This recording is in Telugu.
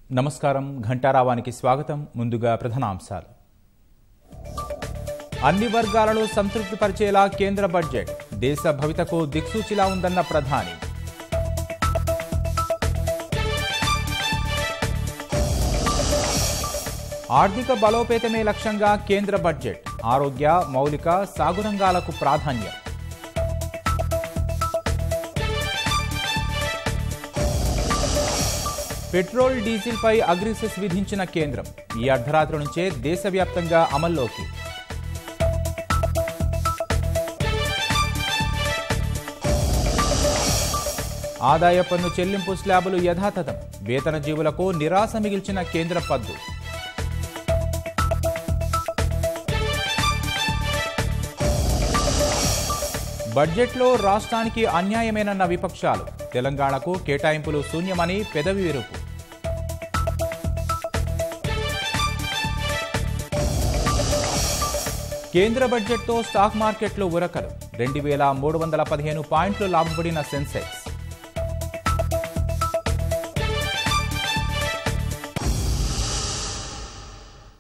నమస్కారం ఘంటారావానికి స్వాగతం ముందుగా ప్రధానాంశాలు అన్ని వర్గాలను సంతృప్తిపరిచేలా కేంద్ర బడ్జెట్ దేశ భవితకు దిక్సూచిలా ఉందన్న ప్రధాని ఆర్థిక బలోపేతమే లక్ష్యంగా కేంద్ర బడ్జెట్ ఆరోగ్య మౌలిక సాగు రంగాలకు ప్రాధాన్యం పెట్రోల్ డీజిల్పై అగ్రిసెస్ విధించిన కేంద్రం ఈ అర్ధరాత్రి నుంచే దేశవ్యాప్తంగా అమల్లోకి ఆదాయ పన్ను చెల్లింపు స్లాబులు యథాతథం వేతన జీవులకు నిరాశ మిగిల్చిన కేంద్ర పద్దు బడ్జెట్లో రాష్ట్రానికి అన్యాయమేనన్న విపక్షాలు తెలంగాణకు కేటాయింపులు శూన్యమని పెదవి విరుపు కేంద్ర బడ్జెట్తో స్టాక్ మార్కెట్లు ఉరకలు రెండు వేల మూడు వందల పదిహేను పాయింట్లు లాభపడిన సెన్సెక్స్